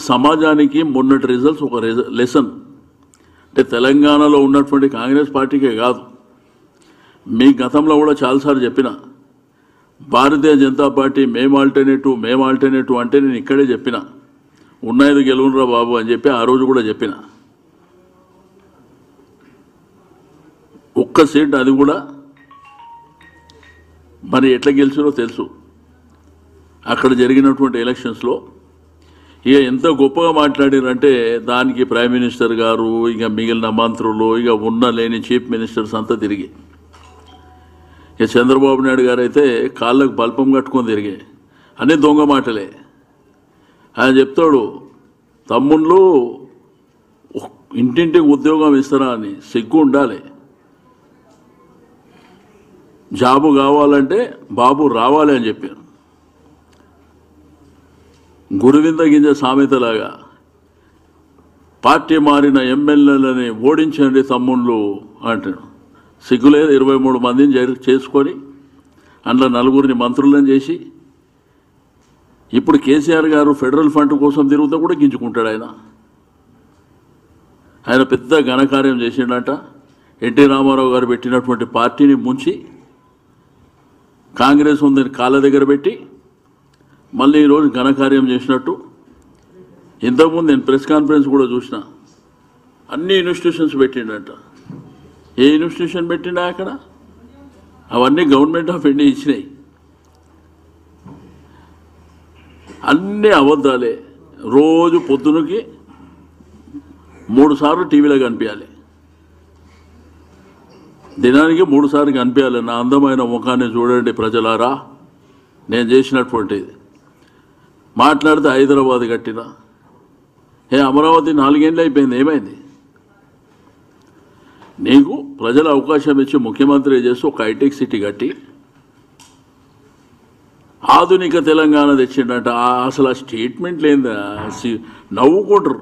సమాజానికి మొన్నటి రిజల్ట్స్ ఒక లెసన్ అంటే తెలంగాణలో ఉన్నటువంటి కాంగ్రెస్ పార్టీకే కాదు మీ గతంలో కూడా చాలాసార్లు చెప్పిన భారతీయ జనతా పార్టీ మేము ఆల్టర్నేటివ్ మేము ఆల్టర్నేటివ్ అంటే నేను ఇక్కడే చెప్పిన ఉన్నది గెలువునరా బాబు అని చెప్పి ఆ రోజు కూడా చెప్పిన ఒక్క సీట్ అది కూడా మరి ఎట్లా గెలిచినో తెలుసు అక్కడ జరిగినటువంటి ఎలక్షన్స్లో ఇక ఎంత గొప్పగా మాట్లాడారంటే దానికి ప్రైమ్ మినిస్టర్ గారు ఇక మిగిలిన మంత్రులు ఇక ఉన్న లేని చీఫ్ మినిస్టర్స్ అంతా తిరిగి ఇక చంద్రబాబు నాయుడు గారు అయితే కాళ్ళకు బల్పం కట్టుకొని తిరిగే అన్నీ దొంగ మాటలే ఆయన చెప్తాడు తమ్ముళ్ళు ఇంటింటికి ఉద్యోగం ఇస్తారా అని సిగ్గు ఉండాలి జాబు కావాలంటే బాబు రావాలి అని చెప్పారు గురువింద గింజ సామెతలాగా పార్టీ మారిన ఎమ్మెల్యేలని ఓడించండి తమ్ముళ్ళు అంటాడు సిగ్గులేదు ఇరవై మూడు మందిని జరి- చేసుకొని అందులో నలుగురిని మంత్రులను చేసి ఇప్పుడు కేసీఆర్ గారు ఫెడరల్ ఫండ్ కోసం తిరుగుతూ కూడా గింజుకుంటాడు ఆయన ఆయన పెద్ద ఘనకార్యం చేసిండట ఎన్టీ రామారావు గారు పెట్టినటువంటి పార్టీని ముంచి కాంగ్రెస్ ఉందని కాళ్ళ దగ్గర పెట్టి మళ్ళీ ఈరోజు ఘనకార్యం చేసినట్టు ఇంతకుముందు నేను ప్రెస్ కాన్ఫరెన్స్ కూడా చూసిన అన్ని ఇన్స్టిట్యూషన్స్ పెట్టిండట ఏ ఇన్స్టిట్యూషన్ పెట్టిండా అక్కడ అవన్నీ గవర్నమెంట్ ఆఫ్ ఇండియా ఇచ్చినాయి అన్ని అబద్ధాలే రోజు పొద్దునకి మూడు సార్లు టీవీలో కనిపించాలి దినానికి మూడు సార్లు కనిపించాలి నా అందమైన ముఖాన్ని చూడండి ప్రజలారా నేను చేసినటువంటిది మాట్లాడితే హైదరాబాద్ కట్టిన ఏ అమరావతి నాలుగేళ్ళు అయిపోయింది ఏమైంది నీకు ప్రజల అవకాశం ఇచ్చి ముఖ్యమంత్రి చేసి ఒక హైటెక్ సిటీ కట్టి ఆధునిక తెలంగాణ తెచ్చిండట ఆ- అసలు ఆ స్టేట్మెంట్ లేదా సి- నవ్వుకుంటారు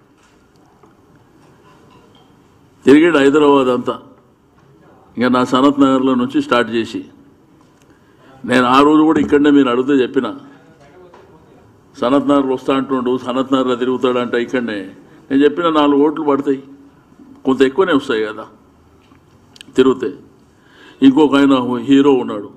తిరిగాడు హైదరాబాద్ అంతా ఇంకా నా సనత్ నగర్లో నుంచి స్టార్ట్ చేసి నేను ఆ రోజు కూడా ఇక్కడనే మీరు అడిగితే చెప్పిన సనత్ నగర్ వస్తా అంటుండు సనత్ నగర్లో తిరుగుతాడంట ఇక్కడనే నేను చెప్పిన నాలుగు ఓట్లు పడతాయి కొంత ఎక్కువనే వస్తాయి కదా తిరుగుతే ఇంకొక ఆయన హీరో ఉన్నాడు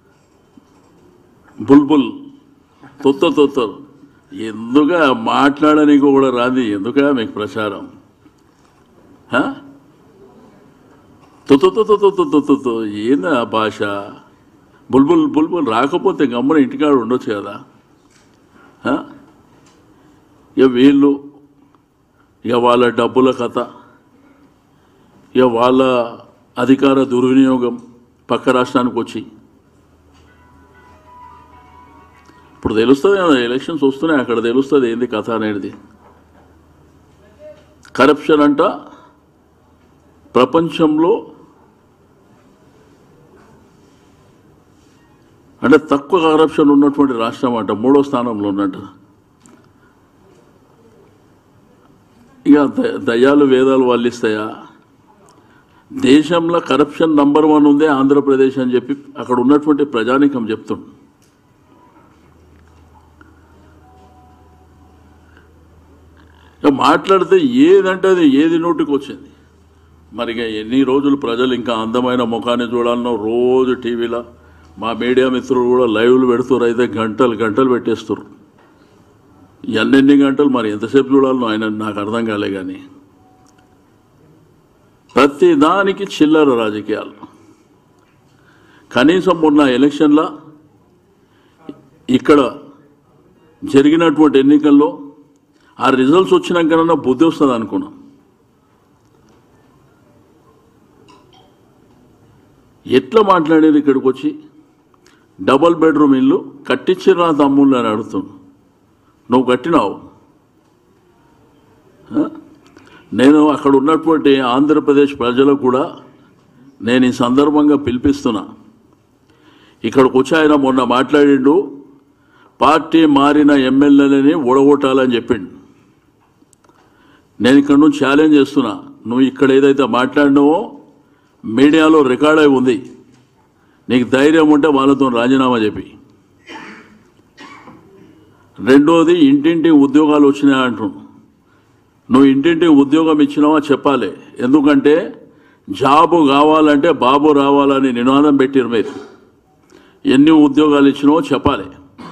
బుల్బుల్ తొత్త తొత్తరు ఎందుక మాట్లాడడానికి కూడా రాది ఎందుక మీకు ప్రచారం హ? తొత్త తొత్త తొత్త తొత్త ఏంది ఆ భాష బుల్బుల్ బుల్బుల్ రాకపోతే గమ్మున ఇంటికాడ ఉండొచ్చు కదా హ? ఇక వీళ్ళు ఇక వాళ్ళ డబ్బుల కథ ఇక వాళ్ళ అధికార దుర్వినియోగం పక్క రాష్ట్రానికి వచ్చి ఇప్పుడు తెలుస్తుంది కదా ఎలక్షన్స్ వస్తున్నాయి అక్కడ తెలుస్తుంది ఏంది కథ అనేది కరప్షన్ అంట ప్రపంచంలో అంటే తక్కువ కరప్షన్ ఉన్నటువంటి రాష్ట్రం అంట మూడో స్థానంలో ఉన్నట్టు ఇక ద- దయ్యాలు వేదాలు వాళ్ళిస్తాయా దేశంలో కరప్షన్ నంబర్ వన్ ఉంది ఆంధ్రప్రదేశ్ అని చెప్పి అక్కడ ఉన్నటువంటి ప్రజానికం చెప్తుంది ఇక మాట్లాడితే ఏదంటే అది ఏది నోటికి వచ్చింది మరి ఇక ఎన్ని రోజులు ప్రజలు ఇంకా అందమైన ముఖాన్ని చూడాలనో రోజు టీవీలో మా మీడియా మిత్రులు కూడా లైవ్లు పెడుతున్నారు అయితే గంటలు గంటలు పెట్టేస్తారు ఎన్నెన్ని గంటలు మరి ఎంతసేపు చూడాలనో ఆయన నాకు అర్థం కాలే కానీ ప్రతి దానికి చిల్లర రాజకీయాలు కనీసం మొన్న ఎలక్షన్లో ఇక్కడ జరిగినటువంటి ఎన్నికల్లో ఆ రిజల్ట్స్ వచ్చినాకనన్నా బుద్ధి వస్తుంది అనుకున్నాం ఎట్లా మాట్లాడేది ఇక్కడికి వచ్చి డబల్ బెడ్రూమ్ ఇల్లు కట్టించిరా తమ్ముళ్ళు అని అడుగుతున్నాను నువ్వు కట్టినావు ఆ? నేను అక్కడ ఉన్నటువంటి ఆంధ్రప్రదేశ్ ప్రజలకు కూడా నేను ఈ సందర్భంగా పిలిపిస్తున్నా ఇక్కడికి వచ్చి ఆయన మొన్న మాట్లాడిండు పార్టీ మారిన ఎమ్మెల్యేలని ఓడగొట్టాలని చెప్పిండు నేను ఇక్కడ నుంచి ఛాలెంజ్ చేస్తున్నా నువ్వు ఇక్కడ ఏదైతే మాట్లాడినావో మీడియాలో రికార్డ్ అయి ఉంది నీకు ధైర్యం ఉంటే వాళ్ళతో రాజీనామా చెప్పి రెండోది ఇంటింటి ఉద్యోగాలు వచ్చినాయి అంటున్నాడు నువ్వు ఇంటింటి ఉద్యోగం ఇచ్చినావా చెప్పాలి ఎందుకంటే జాబు కావాలంటే బాబు రావాలని నినాదం పెట్టిరు మీరు ఎన్ని ఉద్యోగాలు ఇచ్చినావో చెప్పాలి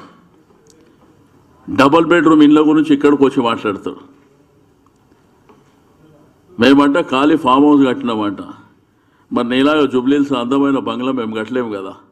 డబల్ బెడ్రూమ్ ఇళ్ళ గురించి ఇక్కడికి వచ్చి మాట్లాడతాడు మేమంట ఖాళీ ఫామ్ హౌస్ కట్టినామంట మరి నీలాగా జుబ్లీల్స్ అందమైన బంగ్లా మేము కట్టలేము కదా